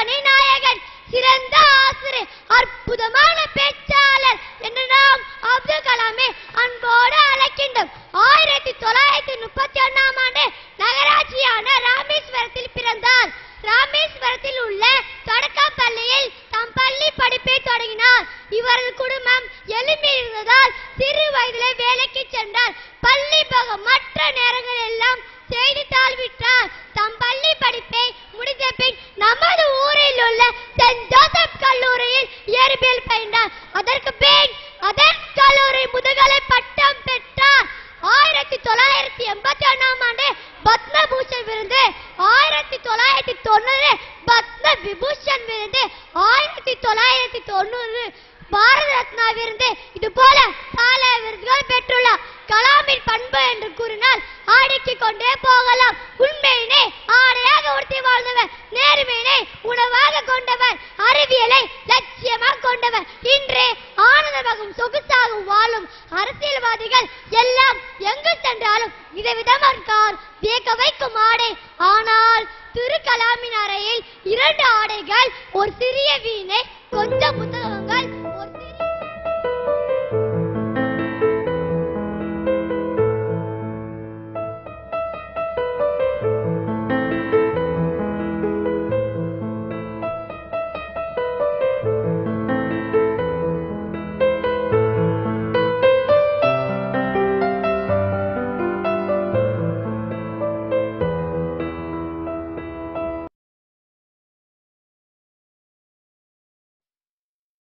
தனி நாயகன் சிறந்த ஆசிரியர் அற்புதமான பேச்சாளர் என்று நாம் அப்துல் கலாமை அன்போடு அழைக்கின்றோம் ஆயிரத்தி தொள்ளாயிரத்தி முப்பத்தி ஒன்னாம் ஆண்டு நகராட்சியான ராமேஸ்வரத்தில் பிறந்தார் ராமேஸ்வரத்தில் உள்ள தொடக்கப் பள்ளியில் தம் பள்ளி படிப்பை தொடங்கினார் இவரது குடும்பம் எளிமை இருந்ததால் சிறு வயதிலே வேலைக்கு சென்றார் பள்ளி போக மற்ற நேரங்கள் எல்லாம் செய்தித்தாள் விட்டார் தம் பள்ளி படிப்பை முடிந்த பின் நமது ஊரில் உள்ள சென்ட் ஜோசப் கல்லூரியில் இயற்பியல் பயின்றார் அதற்கு பின் அதன் கல்லூரி முதுகலை பட்டம் பெற்றார் ஆயிரத்தி தொள்ளாயிரத்தி எண்பத்தி ஒண்ணாம் ஆண்டு பத்ம பூஷன் விருது ஆயிரத்தி தொள்ளாயிரத்தி தொண்ணூறு பத்ம விபூஷன் விருது ஆயிரத்தி தொள்ளாயிரத்தி தொண்ணூறு பாரத ரத்னா விருது இது போல பல விருதுகள் பெற்றுள்ளார் கலாமின் பண்பு என்று கூறினால் ஆடிக்கு கொண்டே போகலாம் உண்மையினை ஆடையாக உடுத்தி வாழ்ந்தவர் நேர்மையினை உணவாக கொண்டவர் அறிவியலை லட்சியமாக கொண்டவர் இன்று ஆனந்தமாகவும் சொகுசாகவும் வாழும் அரசியல்வாதிகள் எல்லாம் எங்கு சென்றாலும் விதவிதமாக இருக்கார் வியக்க வைக்கும் ஆடை ஆனால் திரு கலாமின் அறையில் இரண்டு ஆடைகள் ஒரு சிறிய வீணை கொஞ்சம் முத்த